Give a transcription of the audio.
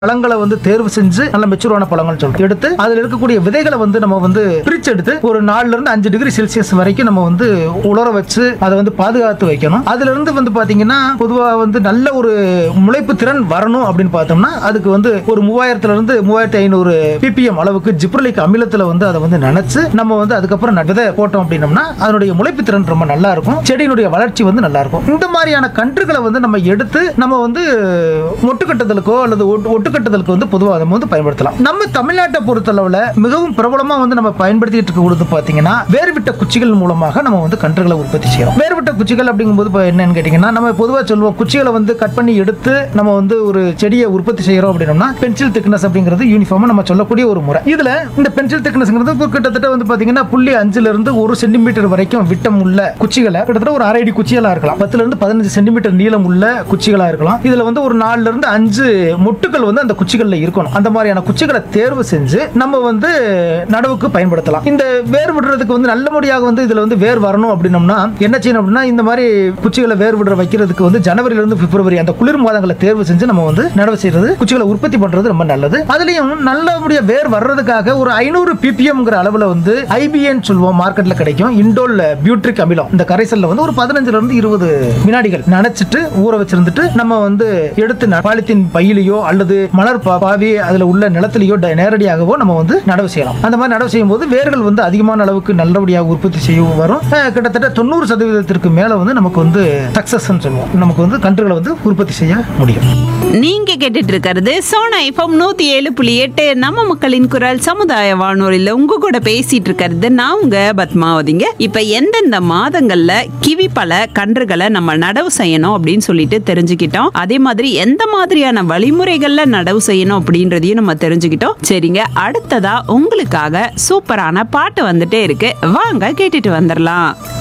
பழங்களை வந்து தேர்வு செஞ்சு நல்ல மெச்சூரான பழங்கள் சொல்றோம் எடுத்து அதுல இருக்கக்கூடிய விதைகளை வந்து நம்ம வந்து பிரிச்சு எடுத்து ஒரு நாலுல இருந்து அஞ்சு டிகிரி செல்சியஸ் வரைக்கும் நம்ம வந்து உலர வச்சு அதை வந்து பாதுகாத்து வைக்கணும் அதுல இருந்து வந்து பாத்தீங்கன்னா பொதுவா வந்து நல்ல ஒரு முளைப்பு திறன் வரணும் அப்படின்னு பார்த்தோம்னா அதுக்கு வந்து ஒரு மூவாயிரத்துல இருந்து மூவாயிரத்தி ஐநூறு பிபிஎம் அளவுக்கு ஜிப்ரலிக் அமிலத்துல வந்து அதை வந்து நினைச்சு நம்ம வந்து அதுக்கப்புறம் ந- விதை போட்டோம் அப்படின்னம்னா அதனுடைய முளைப்பு திறன் ரொம்ப நல்லா இருக்கும் செடியினுடைய வளர்ச்சி வந்து நல்லா இருக்கும் இந்த மாதிரியான கன்றுகளை வந்து நம்ம எடுத்து நம்ம வந்து மொட்டு கட்டுதலுக்கோ அல்லது ஒட்டு- ஒட்டு கட்டுதலுக்கு வந்து பொதுவாக நம்ம வந்து பயன்படுத்தலாம் நம்ம தமிழ்நாட்டை பொறுத்தளவுல மிகவும் பிரபலமா வந்து நம்ம பயன்படுத்திட்டு இருக்க கொடுத்து பாத்தீங்கன்னா வேறுவிட்ட குச்சிகள் மூலமாக நம்ம வந்து கன்றுகளை உற்பத்தி செய்யறோம் வேறுவிட்ட குச்சிகள் அப்படிங்கும்போது இப்போ என்னன்னு கேட்டீங்கன்னா நம்ம பொதுவாக சொல்லுவோம் குச்சிகளை வந்து கட் பண்ணி எடுத்து நம்ம வந்து ஒரு செடியை உற்பத்தி செய்யறோம் அப்படின்னோம்னா பென்சில் திக்னஸ் அப்படிங்கிறது யூனிஃபார்மா நம்ம சொல்லக்கூடிய ஒரு முறை இதுல இந்த பென்சில் திக்னஸ்ங்கிறது இப்போ கிட்டத்தட்ட வந்து பாத்தீங்கன்னா புள்ளி அஞ்சுல இருந்து ஒரு சென்டிமீட்டர் வரைக்கும் விட்டம் உள்ள குச்சிகளை கிட்டத்தட்ட ஒரு அரை அடி குச்சிகளா இருக்கலாம் பத்துல இருந்து பதினஞ்சு சென்டிமீட்டர் நீளம் உள்ள குச்சிகளா இருக்கலாம் இதுல வந்து ஒரு நாலுல இருந்து அஞ்சு மொட்டுகள் வந்து அந்த குச்சிகள்ல இருக்கணும் அந்த மாதிரியான குச்சிகளை தேர்வு செஞ்சு நம்ம வந்து நடவுக்கு பயன்படுத்தலாம் இந்த வேர் விடுறதுக்கு வந்து நல்லபடியாக வந்து இதுல வந்து வேர் வரணும் அப்படின்னம்னா என்ன செய்யணும் அப்படின்னா இந்த மாதிரி குச்சிகளை வேர் விடுற வைக்கிறதுக்கு வந்து ஜனவரில இருந்து பிப்ரவரி அந்த குளிர் மாதங்களை தேர்வு செஞ்சு நம்ம வந்து நடவு செய்யறது குச்சிகளை உற்பத்தி பண்றது ரொம்ப நல்லது அதுலயும் நல்லபடியா வேர் வர்றதுக்காக ஒரு ஐநூறு பிபிஎம்ங்கிற அளவுல வந்து ஐபிஎன் சொல்லுவோம் மார்க்கெட்ல கிடைக்கும் இண்டோல் பியூட்ரிக் அமிலம் இந்த கரைசல்ல வந்து ஒரு பதினஞ்சுல இருந்து இருபது வினாடிகள் நனைச்சிட்டு ஊற வச்சிருந்துட்டு நம்ம வந்து எடுத்து ந- பாலித்தீன் பையிலையோ அல்லது மலர் பா- பாவி அதுல உள்ள நிலத்திலேயோ ட- நேரடியாகவோ நம்ம வந்து நடவு செய்யலாம் அந்த மாதிரி நடவு செய்யும் போது வேர்கள் வந்து அதிகமான அளவுக்கு நல்லபடியாக உற்பத்தி செய்ய வரும் அஹ் கிட்டத்தட்ட தொண்ணூறு சதவீதத்திற்கு மேல வந்து நமக்கு வந்து சக்சஸ் சொல்லுவோம் நமக்கு வந்து கன்றுகளை வந்து உற்பத்தி செய்ய முடியும் நீங்க கேட்டுட்டு இருக்கிறது சோனா எஃப்எம் நூத்தி ஏழு புள்ளி எட்டு நம்ம மக்களின் குரல் சமுதாய வானொலியில உங்க கூட பேசிட்டு இருக்கிறது நான் உங்க பத்மாவதிங்க இப்ப எந்தெந்த மாதங்கள்ல கிவி பழ கன்றுகளை நம்ம நடவு செய்யணும் அப்படின்னு சொல்லிட்டு தெரிஞ்சுக்கிட்டோம் அதே மாதிரி எந்த மாதிரியான வழிமுறைகள்ல நடவு செய்யணும் அப்படின்றதையும் நம்ம தெரிஞ்சுக்கிட்டோம் சரிங்க அடுத்ததா உங்களுக்காக சூப்பரான பாட்டு வந்துட்டே இருக்கு வாங்க கேட்டுட்டு வந்துடலாம்